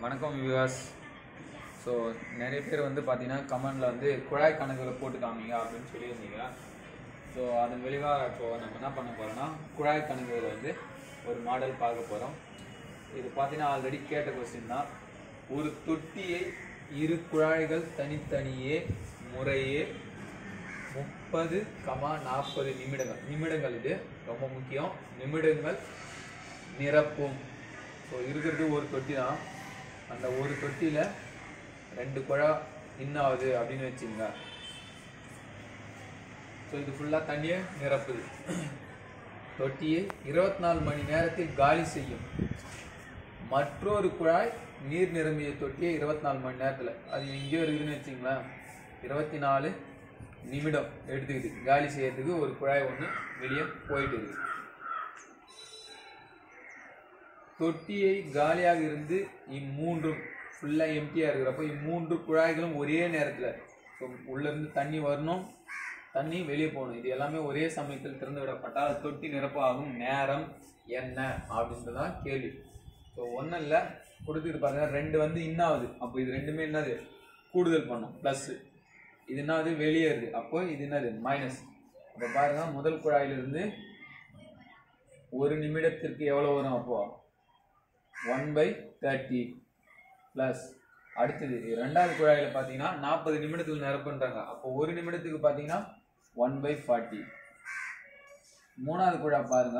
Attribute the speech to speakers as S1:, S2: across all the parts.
S1: வணக்கம் விவாஸ் ஸோ நிறைய பேர் வந்து பார்த்தீங்கன்னா கமெண்டில் வந்து குழாய் கணக்குகளை போட்டு காமிங்க அப்படின்னு சொல்லியிருந்தீங்க ஸோ அதன் விளைவாக இப்போ நம்ம என்ன பண்ண போகிறோம்னா குழாய் கணக்குகளை வந்து ஒரு மாடல் பார்க்க போகிறோம் இது பார்த்தீங்கன்னா ஆல்ரெடி கேட்ட கொஸ்டின் தான் ஒரு தொட்டியை இரு குழாய்கள் தனித்தனியே முறையே முப்பது கமா நாற்பது நிமிடங்கள் நிமிடங்கள் இது ரொம்ப முக்கியம் நிமிடங்கள் நிரப்பும் ஸோ இருக்கிறது ஒரு தொட்டி தான் அந்த ஒரு தொட்டியில் ரெண்டு குழா இன்னாவது அப்படின்னு வச்சுங்க ஸோ இது ஃபுல்லாக தண்ணியை நிரப்புது தொட்டியை இருபத்தி நாலு மணி நேரத்தில் காலி செய்யும் மற்றொரு குழாய் நீர் நிரம்பிய தொட்டியை இருபத்தி நாலு மணி நேரத்தில் அது எங்கேயோ இருக்குதுன்னு வச்சுங்களேன் இருபத்தி நாலு நிமிடம் எடுத்துக்குது காலி செய்யறதுக்கு ஒரு குழாய் ஒன்று வெளியே போயிட்டு இருக்குது தொட்டியை காலியாக இருந்து இம்மூன்றும் ஃபுல்லாக எம்டியாக இருக்கிறப்போ இம்மூன்று குழாய்களும் ஒரே நேரத்தில் ஸோ உள்ளேருந்து தண்ணி வரணும் தண்ணி வெளியே போகணும் இது எல்லாமே ஒரே சமயத்தில் திறந்து விடப்பட்டால் தொட்டி நிரப்ப ஆகும் நேரம் என்ன அப்படின்றது தான் கேள்வி ஸோ ஒன்றும் இல்லை கொடுத்துட்டு பாருங்க ரெண்டு வந்து இன்னாவது அப்போ இது ரெண்டுமே என்னது கூடுதல் பண்ணும் ப்ளஸ்ஸு இது என்னது வெளியேறுது அப்போ இது என்னது மைனஸ் அப்போ பாருங்க முதல் குழாயிலிருந்து ஒரு நிமிடத்திற்கு எவ்வளோ வரும் அப்போ ஒன் பை தேர்ட்டி ப்ளஸ் அடுத்தது ரெண்டாவது குழாயில் பார்த்தீங்கன்னா நாற்பது நிமிடத்தில் நிரப்புன்றாங்க அப்போ ஒரு நிமிடத்துக்கு பார்த்தீங்கன்னா ஒன் பை ஃபார்ட்டி மூணாவது குழாய் பாருங்க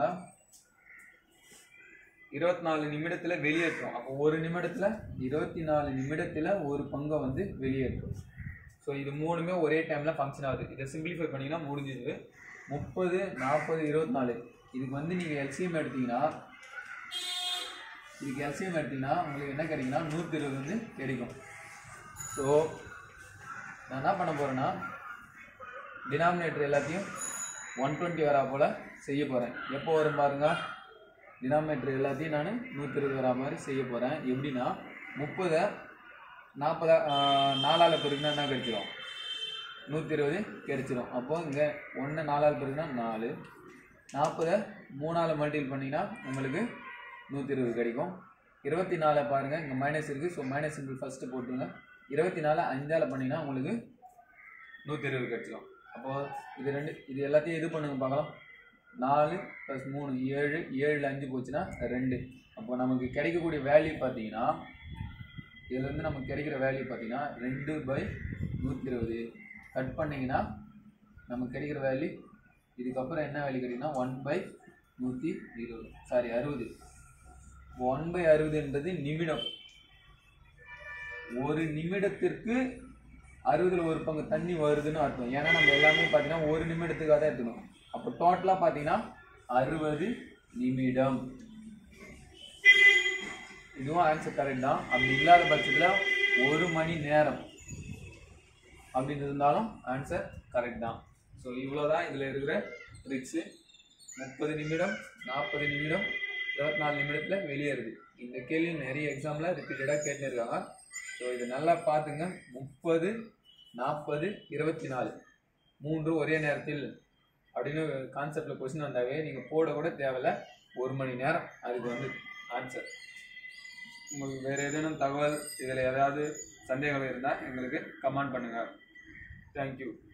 S1: இருபத்தி நாலு நிமிடத்தில் வெளியேற்றும் அப்போ ஒரு நிமிடத்தில் இருபத்தி நாலு நிமிடத்தில் ஒரு பங்கை வந்து வெளியேற்றும் ஸோ இது மூணுமே ஒரே டைமில் ஃபங்க்ஷன் ஆகுது இதை சிம்பிளிஃபை பண்ணிங்கன்னா முடிஞ்சுது முப்பது நாற்பது இருபத்தி நாலு இதுக்கு வந்து நீங்கள் எல்சிஎம் எடுத்தீங்கன்னா இதுக்கு எல்சிஎம் எடுத்தீங்கன்னா உங்களுக்கு என்ன கிடைக்குன்னா நூற்றி இருபது வந்து கிடைக்கும் ஸோ நான் என்ன பண்ண போகிறேன்னா டினாமினேட்டர் எல்லாத்தையும் ஒன் டுவெண்ட்டி வரா போல் செய்ய போகிறேன் எப்போ வரும் பாருங்க டினாமினேட்டர் எல்லாத்தையும் நான் நூற்றி இருபது வரா மாதிரி செய்ய போகிறேன் எப்படின்னா முப்பதை நாற்பதா நாலால் பெருக்குனா என்ன கிடைச்சிரும் நூற்றி இருபது கிடைச்சிரும் அப்போ இங்கே ஒன்று நாலால் பெருக்குனா நாலு நாற்பதை மூணால் மல்டிபிள் பண்ணிங்கன்னா உங்களுக்கு நூற்றி இருபது கிடைக்கும் இருபத்தி நாலை பாருங்கள் இங்கே மைனஸ் இருக்குது ஸோ மைனஸ் சிம்பிள் ஃபஸ்ட்டு போட்டுருங்க இருபத்தி நாலு அஞ்சால் பண்ணிங்கன்னா உங்களுக்கு நூற்றி இருபது கிடைச்சிடும் அப்போது இது ரெண்டு இது எல்லாத்தையும் இது பண்ணுங்க பார்க்கலாம் நாலு ப்ளஸ் மூணு ஏழு ஏழில் அஞ்சு போச்சுன்னா ரெண்டு அப்போ நமக்கு கிடைக்கக்கூடிய வேல்யூ பார்த்தீங்கன்னா இதுலேருந்து நமக்கு கிடைக்கிற வேல்யூ பார்த்தீங்கன்னா ரெண்டு பை நூற்றி இருபது கட் பண்ணிங்கன்னா நமக்கு கிடைக்கிற வேல்யூ இதுக்கப்புறம் என்ன வேல்யூ கிடைக்குன்னா ஒன் பை நூற்றி இருபது சாரி அறுபது ஒன் பை அறுபதுன்றது நிமிடம் ஒரு நிமிடத்திற்கு அறுபதில் ஒரு பங்கு தண்ணி வருதுன்னு அர்த்தம் ஏன்னா நம்ம எல்லாமே பார்த்தீங்கன்னா ஒரு நிமிடத்துக்காக தான் எடுத்துக்கணும் அப்போ டோட்டலாக பார்த்தீங்கன்னா அறுபது நிமிடம் இதுவும் ஆன்சர் கரெக்ட் தான் அப்படி இல்லாத பட்சத்தில் ஒரு மணி நேரம் அப்படின்னு இருந்தாலும் ஆன்சர் கரெக்ட் தான் ஸோ இவ்வளோ தான் இதில் இருக்கிற ட்ரிக்ஸு முப்பது நிமிடம் நாற்பது நிமிடம் இருபத்தி நாலு நிமிடத்தில் வெளியேறுது இந்த கேள்வி நிறைய எக்ஸாமில் ரிப்பீட்டடாக கேட்டுருக்காங்க ஸோ இதை நல்லா பார்த்துங்க முப்பது நாற்பது இருபத்தி நாலு மூன்று ஒரே நேரத்தில் அப்படின்னு கான்செப்டில் கொஸ்டின் வந்தாவே நீங்கள் போட கூட தேவையில்ல ஒரு மணி நேரம் அதுக்கு வந்து ஆன்சர் உங்களுக்கு வேறு ஏதேனும் தகவல் இதில் ஏதாவது சந்தேகம் இருந்தால் எங்களுக்கு கமெண்ட் பண்ணுங்கள் தேங்க்யூ